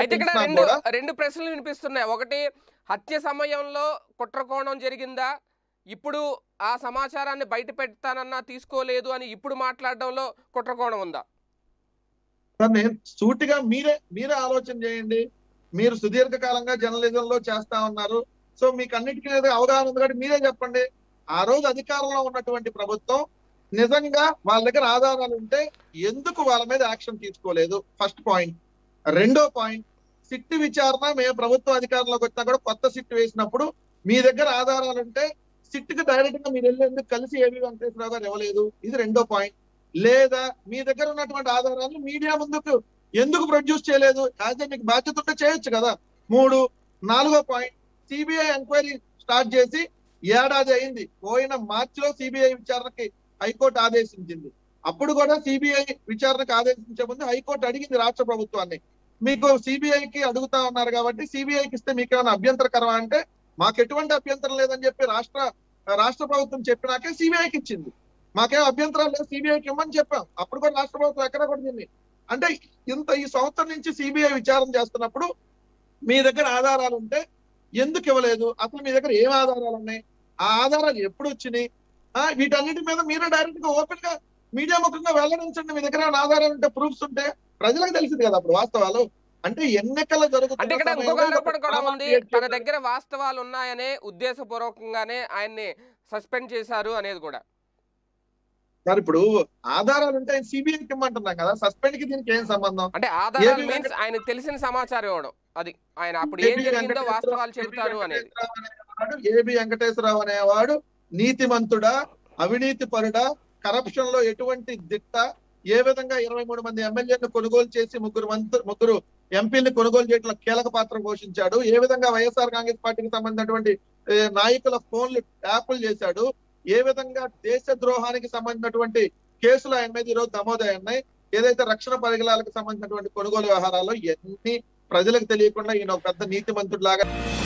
అయితే ఇక్కడ సమర్పించినా రెండు కూడా రెండు ప్రశ్నలు వినిపిస్తున్నాయి ఒకటి హత్య సమయంలో కుట్రకోణం జరిగిందా ఇప్పుడు ఆ సమాచారాన్ని బయట పెడతానన్నా తీసుకోలేదు అని ఇప్పుడు మాట్లాడడంలో కుట్రకోణం ఉందా సార్ నేను సూటిగా మీరే మీరే ఆలోచన చేయండి మీరు సుదీర్ఘకాలంగా జర్నలిజం లో చేస్తా ఉన్నారు సో మీకు అన్నిటికీ మీద అవగాహన ఉంది కాబట్టి మీరే చెప్పండి ఆ రోజు అధికారంలో ఉన్నటువంటి ప్రభుత్వం నిజంగా వాళ్ళ దగ్గర ఆధారాలు ఉంటే ఎందుకు వాళ్ళ మీద యాక్షన్ తీసుకోలేదు ఫస్ట్ పాయింట్ రెండో పాయింట్ సిట్ విచారణ మేము ప్రభుత్వ అధికారంలోకి వచ్చినా కూడా కొత్త సిట్ వేసినప్పుడు మీ దగ్గర ఆధారాలు ఉంటే సిట్ కి డైరెక్ట్ గా మీరు వెళ్ళేందుకు కలిసి ఏవి వెంకటేశ్వరరావు గారు ఇవ్వలేదు ఇది రెండో పాయింట్ లేదా మీ దగ్గర ఉన్నటువంటి ఆధారాలు మీడియా ముందుకు ఎందుకు ప్రొడ్యూస్ చేయలేదు అయితే మీకు బాధ్యత ఉంటే చేయొచ్చు కదా మూడు నాలుగో పాయింట్ సిబిఐ ఎంక్వైరీ స్టార్ట్ చేసి ఏడాది అయింది పోయిన మార్చిలో సిబిఐ విచారణకి హైకోర్టు ఆదేశించింది అప్పుడు కూడా సిబిఐ విచారణకు ఆదేశించే ముందు హైకోర్టు అడిగింది రాష్ట్ర ప్రభుత్వాన్ని మీకు సిబిఐకి అడుగుతా ఉన్నారు కాబట్టి సిబిఐకి ఇస్తే మీకు ఏమైనా అభ్యంతరకరమా అంటే మాకు ఎటువంటి అభ్యంతరం లేదని చెప్పి రాష్ట్ర రాష్ట్ర ప్రభుత్వం చెప్పినాకే సిబిఐకి ఇచ్చింది మాకేం అభ్యంతరాలు లేదు సిబిఐకి ఇవ్వమని చెప్పాం అప్పుడు కూడా రాష్ట్ర ప్రభుత్వం ఎక్కడ కూడా దీన్ని అంటే ఇంత ఈ సంవత్సరం నుంచి సిబిఐ విచారణ చేస్తున్నప్పుడు మీ దగ్గర ఆధారాలు ఉంటే ఎందుకు ఇవ్వలేదు అసలు మీ దగ్గర ఏం ఆధారాలు ఉన్నాయి ఆ ఆధారాలు ఎప్పుడు వచ్చినాయి ఆ వీటన్నిటి మీద మీరే డైరెక్ట్ గా ఓపెన్ గా మీడియా ముఖంగా వెల్లడించండి మీ దగ్గర ఏమైనా ఆధారాలు ఉంటే ప్రూఫ్స్ ఉంటే ప్రజలకు తెలిసింది కదా అప్పుడు వాస్తవాలు అంటే ఎన్నికలు అంటే ఇక్కడ జరుగుతున్న ఇంకొక సమయంలో ఆరోపణ కూడా డ్రామా ఉంది క్రియేట్ తన చేయడం. దగ్గర వాస్తవాలు ఉన్నాయనే ఉద్దేశపూర్వకంగానే ఆయన్ని సస్పెండ్ చేశారు అనేది కూడా సార్ ఇప్పుడు ఆధారాలు ఉంటే సిబిఐకి ఇమ్మంటున్నాం కదా సస్పెండ్ కి దీనికి ఏం సంబంధం అంటే ఆధారాలు ఏబి మీన్స్ వెంకట- ఆయనకు తెలిసిన సమాచారం ఇవ్వడం అది ఆయన అప్పుడు ఏం ఏబి జరిగిందో వెంకటేశ్వరరావు- వాస్తవాలు ఏబి చెబుతాను అనేది వెంకటేశ్వరరావు అనేవాడు ఏబి వెంకటేశ్వరరావు అనేవాడు నీతిమంతుడా అవినీతి పరుడా కరప్షన్ లో ఎటువంటి దిట్ట ఏ విధంగా ఇరవై మూడు మంది ఎమ్మెల్యేలను కొనుగోలు చేసి ముగ్గురు మంత్రి ముగ్గురు ఎంపీలను కొనుగోలు చేయడంలో కీలక పాత్ర పోషించాడు ఏ విధంగా వైఎస్ఆర్ కాంగ్రెస్ పార్టీకి సంబంధించినటువంటి ఏ, నాయకుల ఫోన్లు ట్యాపులు చేశాడు ఏ విధంగా దేశ ద్రోహానికి సంబంధించినటువంటి కేసులు ఆయన మీద ఈరోజు నమోదయ్యాయి ఏదైతే రక్షణ పరిగణాలకు సంబంధించినటువంటి కొనుగోలు వ్యవహారాలు ఎన్ని ప్రజలకు తెలియకుండా ఈయన ఒక పెద్ద నీతిమంతుడిలాగా